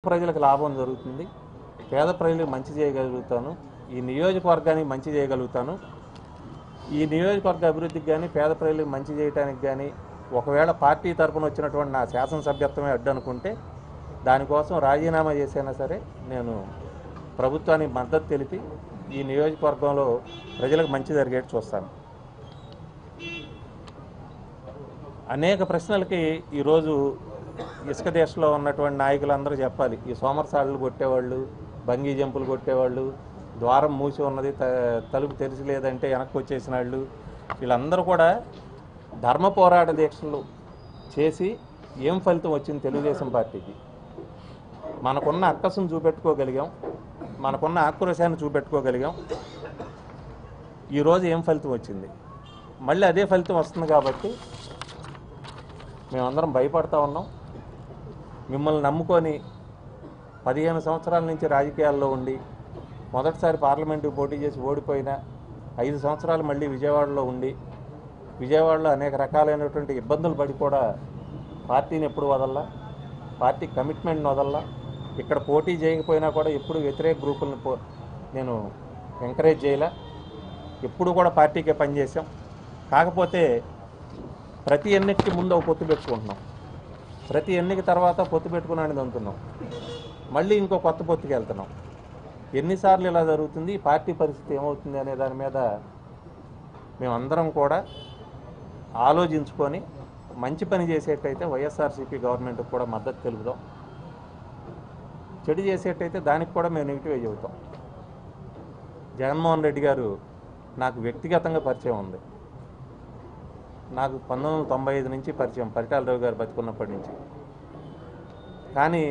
ప్రజలకు లాభం జరుగుతుంది పేద ప్రజలకు మంచి చేయగలుగుతాను ఈ నియోజకవర్గానికి మంచి చేయగలుగుతాను ఈ నియోజకవర్గ అభివృద్ధికి కానీ పేద ప్రజలకు మంచి చేయడానికి కానీ ఒకవేళ పార్టీ తరపున వచ్చినటువంటి నా శాసనసభ్యత్వమే అడ్డు అనుకుంటే దానికోసం రాజీనామా చేసైనా సరే నేను ప్రభుత్వానికి మద్దతు తెలిపి ఈ నియోజకవర్గంలో ప్రజలకు మంచి జరిగేట్టు చూస్తాను అనేక ప్రశ్నలకి ఈరోజు ఇసుక దేశంలో ఉన్నటువంటి నాయకులందరూ చెప్పాలి ఈ సోమరసాళ్ళు కొట్టేవాళ్ళు బంగీ జంపులు కొట్టేవాళ్ళు ద్వారం మూసి ఉన్నది త- తలుపు తెరిచి లేదంటే వెనక్కి వచ్చేసిన వాళ్ళు వీళ్ళందరూ కూడా ధర్మ పోరాట దీక్షలు చేసి ఏం ఫలితం వచ్చింది తెలుగుదేశం పార్టీకి మనకున్న అక్కసును చూపెట్టుకోగలిగాం మనకున్న ఆక్రోశాన్ని చూపెట్టుకోగలిగాం ఈరోజు ఏం ఫలితం వచ్చింది మళ్ళీ అదే ఫలితం వస్తుంది కాబట్టి మేమందరం భయపడతా ఉన్నాం మిమ్మల్ని నమ్ముకొని పదిహేను సంవత్సరాల నుంచి రాజకీయాల్లో ఉండి మొదటిసారి పార్లమెంటుకి పోటీ చేసి ఓడిపోయిన ఐదు సంవత్సరాలు మళ్ళీ విజయవాడలో ఉండి విజయవాడలో అనేక రకాలైనటువంటి ఇబ్బందులు పడి కూడా పార్టీని ఎప్పుడు వదల్లా పార్టీ కమిట్మెంట్ని వదల్లా ఇక్కడ పోటీ చేయకపోయినా కూడా ఎప్పుడు వ్యతిరేక గ్రూపులను పో నేను ఎంకరేజ్ చేయలే ఎప్పుడు కూడా పార్టీకే పనిచేసాం కాకపోతే ప్రతి ఎన్నికకి ముందు ఒక పొత్తు పెట్టుకుంటున్నాం ప్రతి ఎన్నిక తర్వాత పొత్తు పెట్టుకున్నాను అంటున్నాం మళ్ళీ ఇంకో కొత్త పొత్తుకి వెళ్తున్నాం ఎన్నిసార్లు ఇలా జరుగుతుంది ఈ పార్టీ పరిస్థితి ఏమవుతుంది అనే దాని మీద మేమందరం కూడా ఆలోచించుకొని మంచి పని చేసేటైతే వైఎస్ఆర్సీపీ గవర్నమెంట్కి కూడా మద్దతు తెలుపుదాం చెడు చేసేటైతే దానికి కూడా మేము నెగిటివ్ చెబుతాం జగన్మోహన్ రెడ్డి గారు నాకు వ్యక్తిగతంగా పరిచయం ఉంది నాకు పంతొమ్మిది వందల తొంభై ఐదు నుంచి పరిచయం పరిటాల రావు గారు బతుకున్నప్పటి నుంచి కానీ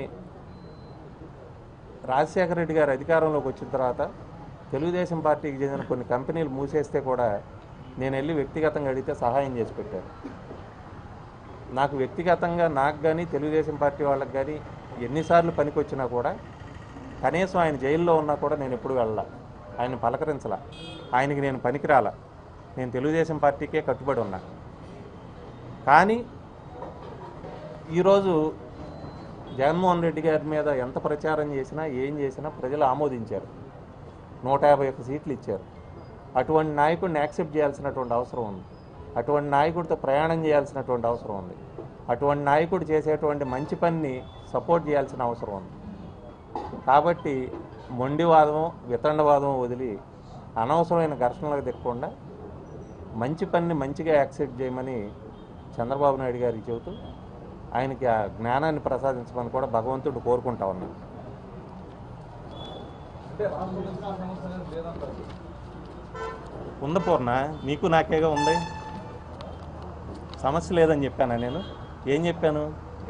రాజశేఖర రెడ్డి గారు అధికారంలోకి వచ్చిన తర్వాత తెలుగుదేశం పార్టీకి చెందిన కొన్ని కంపెనీలు మూసేస్తే కూడా నేను వెళ్ళి వ్యక్తిగతంగా అడిగితే సహాయం చేసి పెట్టారు నాకు వ్యక్తిగతంగా నాకు కానీ తెలుగుదేశం పార్టీ వాళ్ళకి కానీ ఎన్నిసార్లు పనికొచ్చినా కూడా కనీసం ఆయన జైల్లో ఉన్నా కూడా నేను ఎప్పుడు వెళ్ళా ఆయన పలకరించలా ఆయనకి నేను పనికిరాలా నేను తెలుగుదేశం పార్టీకే కట్టుబడి ఉన్నా కానీ ఈరోజు జగన్మోహన్ రెడ్డి గారి మీద ఎంత ప్రచారం చేసినా ఏం చేసినా ప్రజలు ఆమోదించారు నూట యాభై ఒక్క సీట్లు ఇచ్చారు అటువంటి నాయకుడిని యాక్సెప్ట్ చేయాల్సినటువంటి అవసరం ఉంది అటువంటి నాయకుడితో ప్రయాణం చేయాల్సినటువంటి అవసరం ఉంది అటువంటి నాయకుడు చేసేటువంటి మంచి పనిని సపోర్ట్ చేయాల్సిన అవసరం ఉంది కాబట్టి మొండివాదం వితండవాదం వదిలి అనవసరమైన ఘర్షణలకు దిక్కకుండా మంచి పనిని మంచిగా యాక్సెప్ట్ చేయమని చంద్రబాబు నాయుడు గారికి చెబుతూ ఆయనకి ఆ జ్ఞానాన్ని ప్రసాదించమని కూడా భగవంతుడు కోరుకుంటా ఉన్నాను అంటే రాష్ట్రంలో సమస్య అనేది లేదంటారు ఉంది పూర్ణ నీకు నాకేగా ఉంది సమస్య లేదని చెప్పానా నేను ఏం చెప్పాను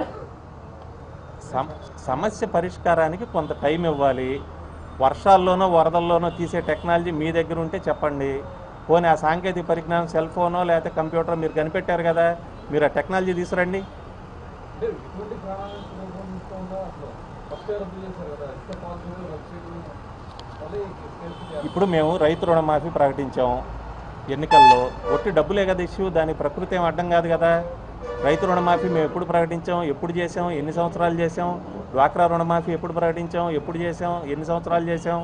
సమ సమస్య పరిష్కారానికి కొంత టైం ఇవ్వాలి వర్షాల్లోనో వరదల్లోనో తీసే టెక్నాలజీ మీ దగ్గర ఉంటే చెప్పండి పోనీ ఆ సాంకేతిక పరిజ్ఞానం సెల్ ఫోనో లేకపోతే కంప్యూటర్ మీరు కనిపెట్టారు కదా మీరు ఆ టెక్నాలజీ తీసుకురండి అంటే ఇటువంటి ప్రణాళిక రూపొందించకుండా అసలు ఫస్ట్ ఇయర్ రద్దు చేశారు కదా ఇసుక పాలసీ వెబ్సైట్ మళ్ళీ ఇసుక ఇప్పుడు మేము రైతు రుణమాఫీ ప్రకటించాం ఎన్నికల్లో ఒట్టి డబ్బులే కదా ఇష్యూ దాని ప్రకృతి ఏం అడ్డం కాదు కదా రైతు రుణమాఫీ మేము ఎప్పుడు ప్రకటించాం ఎప్పుడు చేసాం ఎన్ని సంవత్సరాలు చేసాం డ్వాక్రా రుణమాఫీ ఎప్పుడు ప్రకటించాం ఎప్పుడు చేసాం ఎన్ని సంవత్సరాలు చేసాం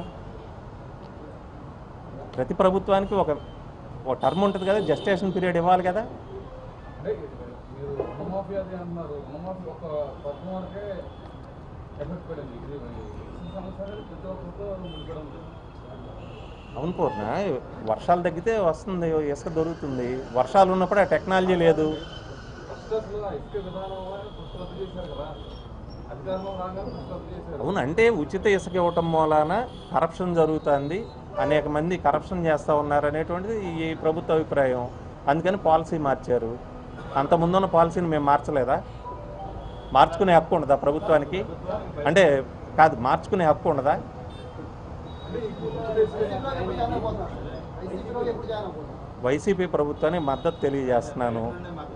ప్రతి ప్రభుత్వానికి ఒక ఒక టర్మ్ ఉంటుంది కదా జస్టేషన్ పీరియడ్ ఇవ్వాలి కదా అంటే మీరు రుణమాఫీ అది అన్నారు రుణమాఫీ ఒక పథకం వరకే ఎఫెక్ట్ పడింది ఇది ఇసుక సమస్య అనేది ప్రతి ఒక్కరితో ముడిపడి ఉంది అవును పూర్ణ వర్షాలు తగ్గితే వస్తుంది ఇసుక దొరుకుతుంది వర్షాలు ఉన్నప్పుడు ఆ టెక్నాలజీ లేదు ఫస్ట్ అసలు ఆ ఇసుక విధానం ఫస్ట్ రద్దు చేశారు కదా అధికారంలో రాగానే ఫస్ట్ రద్దు చేశారు అవును అంటే ఉచిత ఇసుక ఇవ్వటం మూలాన కరప్షన్ జరుగుతుంది అనేక మంది కరప్షన్ చేస్తూ ఉన్నారు అనేటువంటిది ఈ ప్రభుత్వ అభిప్రాయం అందుకని పాలసీ మార్చారు అంత ముందున్న పాలసీని మేము మార్చలేదా మార్చుకునే హక్కు ఉండదా ప్రభుత్వానికి అంటే కాదు మార్చుకునే హక్కు ఉండదా అంటే ఇప్పుడు ఉచిత ఇసుక వైసీపీ ప్రభుత్వానికి మద్దతు తెలియజేస్తున్నాను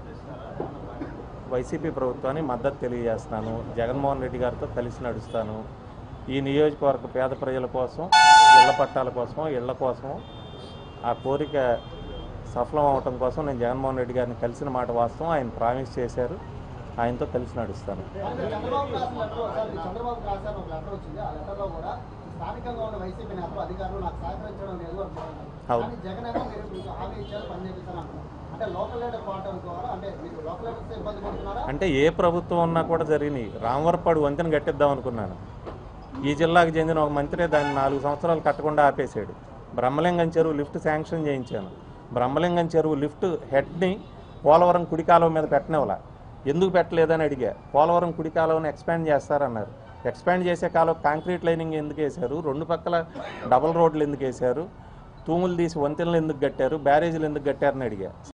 వైసీపీ ప్రభుత్వానికి మద్దతు తెలియజేస్తున్నాను జగన్మోహన్ రెడ్డి గారితో కలిసి నడుస్తాను ఈ నియోజకవర్గ పేద ప్రజల కోసం ఇళ్ల పట్టాల కోసం ఇళ్ల కోసం ఆ కోరిక సఫలం అవటం కోసం నేను జగన్మోహన్ రెడ్డి గారిని కలిసిన మాట వాస్తవం ఆయన ప్రామిస్ చేశారు ఆయనతో కలిసి నడుస్తాను అంటే చంద్రబాబు రాసిన లెటర్ ఒకసారి చంద్రబాబు రాసిన ఒక లెటర్ వచ్చింది ఆ లెటర్ లో కూడా స్థానికంగా ఉన్న వైసీపీ నేతలు అధికారులు నాకు సహకరించడం లేదు అంటున్నారు అవును. కానీ జగన్ ఏమో మీరు మీకు హామీ ఇచ్చారు పని చేపిస్తాను అంటున్నారు అంటే లోకల్ లీడర్ పోవటం ద్వారా అంటే మీరు లోకల్ లీడర్స్ ఇబ్బంది పడుతున్నారా అంటే ఏ ప్రభుత్వం ఉన్నా కూడా జరిగినాయి రామవరపాడు వంతెన కట్టిద్దాం అనుకున్నాను ఈ జిల్లాకు చెందిన ఒక మంత్రి దాన్ని నాలుగు సంవత్సరాలు కట్టకుండా ఆపేశాడు బ్రహ్మలింగం చెరువు లిఫ్ట్ శాంక్షన్ చేయించాను బ్రహ్మలింగం చెరువు లిఫ్ట్ హెడ్ని పోలవరం కుడి కాలువ మీద పెట్టనివ్వాల ఎందుకు పెట్టలేదని అడిగా పోలవరం కుడి కాలువని ఎక్స్పాండ్ చేస్తారన్నారు ఎక్స్పాండ్ చేసే కాలువ కాంక్రీట్ లైనింగ్ ఎందుకు వేశారు రెండు పక్కల డబుల్ రోడ్లు ఎందుకు వేశారు తూములు తీసి వంతెనలు ఎందుకు కట్టారు బ్యారేజీలు ఎందుకు కట్టారని అడిగా